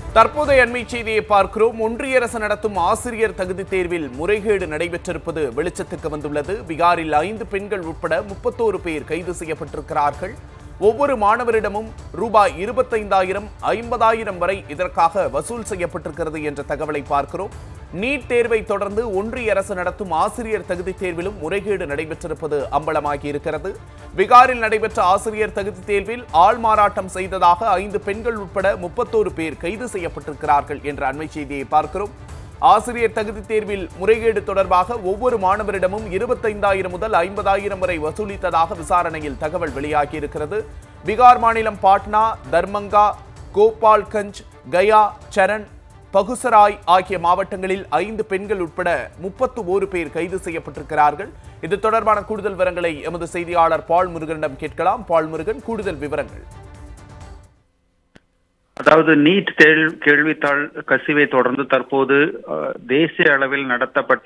தற்போதைய அண்மை செய்தியை பார்க்கிறோம் ஒன்றிய அரசு நடத்தும் ஆசிரியர் தகுதி தேர்வில் முறைகேடு நடைபெற்றிருப்பது வெளிச்சத்துக்கு வந்துள்ளது பீகாரில் ஐந்து பெண்கள் உட்பட முப்பத்தோரு பேர் கைது செய்யப்பட்டிருக்கிறார்கள் ஒவ்வொரு மாணவரிடமும் ரூபாய் இருபத்தைந்தாயிரம் ஐம்பதாயிரம் வரை இதற்காக வசூல் செய்யப்பட்டிருக்கிறது என்ற தகவலை பார்க்கிறோம் நீட் தேர்வை தொடர்ந்து ஒன்றிய அரசு நடத்தும் ஆசிரியர் தகுதி தேர்விலும் முறைகேடு நடைபெற்றிருப்பது அம்பலமாகி இருக்கிறது பீகாரில் நடைபெற்ற ஆசிரியர் தகுதி தேர்வில் ஆள் மாறாட்டம் செய்ததாக ஐந்து பெண்கள் உட்பட முப்பத்தோரு பேர் கைது செய்யப்பட்டிருக்கிறார்கள் என்ற அண்மை செய்தியை பார்க்கிறோம் ஆசிரியர் தகுதி தேர்வில் முறைகேடு தொடர்பாக ஒவ்வொரு மாணவரிடமும் இருபத்தைந்தாயிரம் முதல் ஐம்பதாயிரம் வரை வசூலித்ததாக விசாரணையில் தகவல் வெளியாகியிருக்கிறது பீகார் மாநிலம் பாட்னா தர்மங்கா கோபால்கஞ்ச் கயா சரண் பகுசராய் ஆகிய மாவட்டங்களில் ஐந்து பெண்கள் உட்பட முப்பத்து ஓரு பேர் கைது செய்யப்பட்டிருக்கிறார்கள் இது தொடர்பான கூடுதல் விவரங்களை எமது செய்தியாளர் பால் முருகனிடம் கேட்கலாம் பால் முருகன் கூடுதல் விவரங்கள் அதாவது நீட் தேள் கேள்வித்தாள் கசிவை தொடர்ந்து தற்போது அஹ், தேசிய அளவில் நடத்தப்பட்ட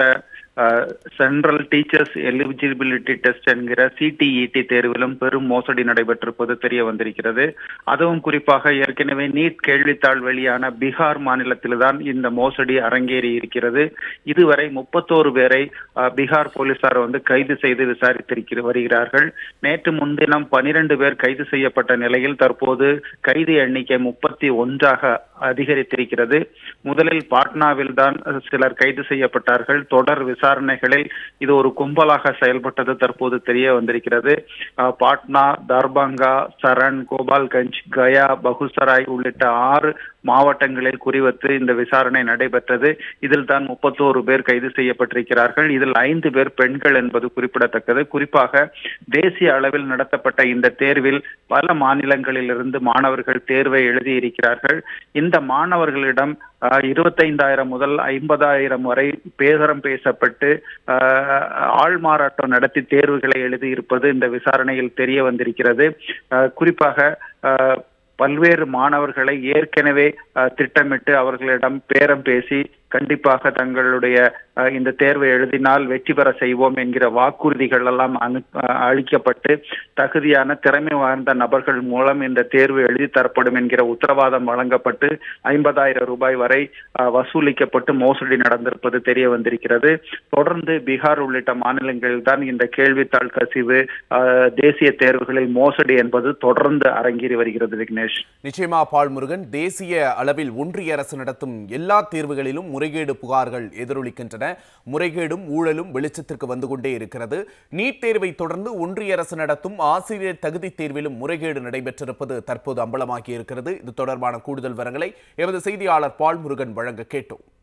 சென்ட்ரல் டீச்சர்ஸ் எலிஜிபிலிட்டி டெஸ்ட் என்கிற சிடிஇடி தேர்விலும் பெரும் மோசடி நடைபெற்றிருப்பது தெரிய வந்திருக்கிறது அதுவும் குறிப்பாக ஏற்கனவே நீட் கேள்வித்தாள் வெளியான பீகார் மாநிலத்தில்தான் இந்த மோசடி அரங்கேறி இருக்கிறது இதுவரை முப்பத்தோரு பேரை அஹ், பீகார் போலீசார் வந்து கைது செய்து விசாரித்திருக்கிற வருகிறார்கள் நேற்று முன்தினம் பனிரெண்டு பேர் கைது செய்யப்பட்ட நிலையில் தற்போது கைது எண்ணிக்கை முப்பத்தி ஒன்றாக அதிகரித்திருக்கிறது முதலில் பாட்னாவில் தான் சிலர் கைது செய்யப்பட்டார்கள் தொடர் விசாரணைகளில் இது ஒரு கும்பலாக செயல்பட்டது தற்போது தெரிய வந்திருக்கிறது அஹ், பாட்னா தர்பங்கா சரண் கோபால்கஞ்ச் கயா பகுசராய் உள்ளிட்ட ஆறு மாவட்டங்களில் குறிவைத்து இந்த விசாரணை நடைபெற்றது இதில் தான் முப்பத்தோரு பேர் கைது செய்யப்பட்டிருக்கிறார்கள் இதில் ஐந்து பேர் பெண்கள் என்பது குறிப்பிடத்தக்கது குறிப்பாக தேசிய அளவில் நடத்தப்பட்ட இந்த தேர்வில் பல மாநிலங்களிலிருந்து மாணவர்கள் தேர்வை எழுதியிருக்கிறார்கள் இந்த மாணவர்களிடம் அஹ், இருபத்தைந்தாயிரம் முதல் ஐம்பதாயிரம் வரை பேரம் பேசப்பட்டு அஹ், ஆள்மாறாட்டம் நடத்தி தேர்வுகளை எழுதியிருப்பது இந்த விசாரணையில் தெரிய வந்திருக்கிறது அஹ், குறிப்பாக அஹ், பல்வேறு மாணவர்களை ஏற்கனவே அஹ், திட்டமிட்டு அவர்களிடம் பேரம் பேசி கண்டிப்பாக தங்களுடைய அஹ், இந்த தேர்வை எழுதினால் வெற்றி பெற செய்வோம் என்கிற வாக்குறுதிகள் எல்லாம் அனு அஹ், அளிக்கப்பட்டு தகுதியான திறமை வாய்ந்த நபர்கள் மூலம் இந்த தேர்வு எழுதி தரப்படும் என்கிற உத்தரவாதம் வழங்கப்பட்டு ஐம்பதாயிரம் ரூபாய் வரை அஹ், வசூலிக்கப்பட்டு மோசடி நடந்திருப்பது தெரிய வந்திருக்கிறது தொடர்ந்து பீகார் உள்ளிட்ட மாநிலங்களில் தான் இந்த கேள்வித்தாள் கசிவு அஹ், தேசிய தேர்வுகளில் மோசடி என்பது தொடர்ந்து அரங்கேறி வருகிறது விக்னேஷ் நிச்சயமா பால் முருகன் தேசிய அளவில் ஒன்றிய அரசு நடத்தும் எல்லா தேர்வுகளிலும் முறைகேடு புகார்கள் எதிரொலிக்கின்றன முறைகேடும் ஊழலும் வெளிச்சத்திற்கு வந்து கொண்டே இருக்கிறது நீட் தேர்வை தொடர்ந்து ஒன்றிய அரசு நடத்தும் ஆசிரியர் தகுதி தேர்விலும் முறைகேடு நடைபெற்றிருப்பது தற்போது அம்பலமாகி இருக்கிறது இது தொடர்பான கூடுதல் விவரங்களை எமது செய்தியாளர் பால் முருகன் வழங்க கேட்டோம்